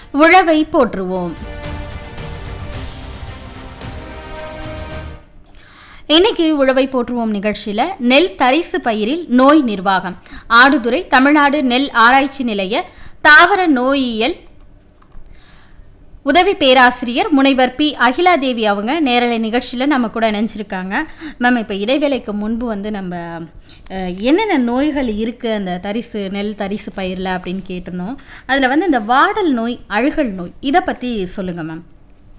உழவை போற்றுவோம் இன்னைக்கு உழவை போற்றுவோம் நிகழ்ச்சியில நெல் தரிசு பயிரில் நோய் நிர்வாகம் ஆடுதுறை தமிழ்நாடு நெல் ஆராய்ச்சி நிலைய தாவர நோயியல் உதவி பேராசிரியர் முனைவர் பி அகிலாதேவி அவங்க நேரலை நிகழ்ச்சியில் நம்ம கூட இணைஞ்சிருக்காங்க மேம் இப்போ இடைவேளைக்கு முன்பு வந்து நம்ம அஹ், என்னென்ன நோய்கள் இருக்குது அந்த தரிசு நெல் தரிசு பயிரில் அப்படின்னு கேட்டிருந்தோம் அதில் வந்து இந்த வாடல் நோய் அழுகல் நோய் இதை பற்றி சொல்லுங்கள் மேம்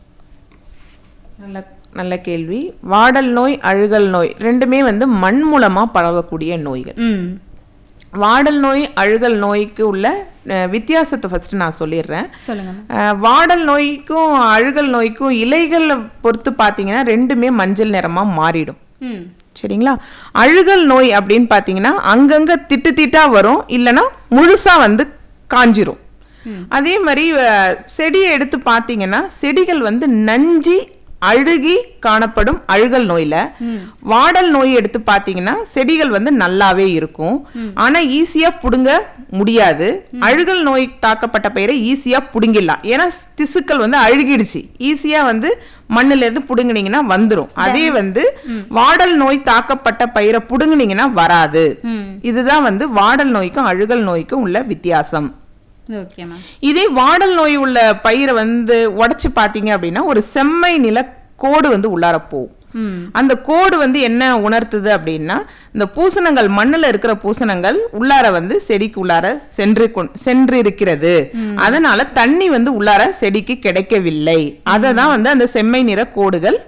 நல்ல நல்ல கேள்வி வாடல் நோய் அழுகல் நோய் ரெண்டுமே வந்து மண் மூலமா பரவக்கூடிய நோய்கள் ம் வாடல் நோய் அழுகல் நோய்க்கு உள்ள அஹ், வித்தியாசத்தை ஃபர்ஸ்ட் நான் சொல்லிடுறேன் சொல்லுங்கள் மேம் அஹ், வாடல் நோய்க்கும் அழுகல் நோய்க்கும் இலைகளை பொறுத்து பார்த்தீங்கன்னா ரெண்டுமே மஞ்சள் நிறமா மாறிடும் ம் சரிங்களா அழுகல் நோய் அப்படின்னு பார்த்தீங்கன்னா அங்கங்க திட்டு திட்டா வரும் இல்லைன்னா முழுசா வந்து காஞ்சிரும் அதே மாதிரி அஹ், செடியை எடுத்து பார்த்தீங்கன்னா செடிகள் வந்து நஞ்சி அழுகி காணப்படும் அழுகல் நோயில வாடல் நோய் எடுத்து பார்த்தீங்கன்னா செடிகள் வந்து நல்லாவே இருக்கும் ஆனா ஈஸியா புடுங்க முடியாது அழுகல் நோய் தாக்கப்பட்ட பயிரை ஈஸியா புடுங்கிடலாம் ஏன்னா திசுக்கள் வந்து அழுகிடுச்சு ஈஸியா வந்து மண்ணுல இருந்து புடுங்குனீங்கன்னா வந்துரும் அதே வந்து வாடல் நோய் தாக்கப்பட்ட பயிரை புடுங்குனீங்கன்னா வராது ம் இதுதான் வந்து வாடல் நோய்க்கும் அழுகல் நோய்க்கும் உள்ள வித்தியாசம் ஓகே மேம் இதே வாடல் நோய் உள்ள பயிரை வந்து உடைச்சு பார்த்தீங்க அப்படின்னா ஒரு செம்மை நில கோடு வந்து உள்ளார போகும் ம் அந்த கோடு வந்து என்ன உணர்த்துது அப்படின்னா இந்த பூசணங்கள் மண்ணுல இருக்கிற பூசணங்கள் உள்ளார வந்து செடிக்கு உள்ளார சென்று கொண்- சென்று இருக்கிறது அதனால தண்ணி வந்து உள்ளார செடிக்கு கிடைக்கவில்லை அதை தான் வந்து அந்த செம்மை நிற கோடுகள்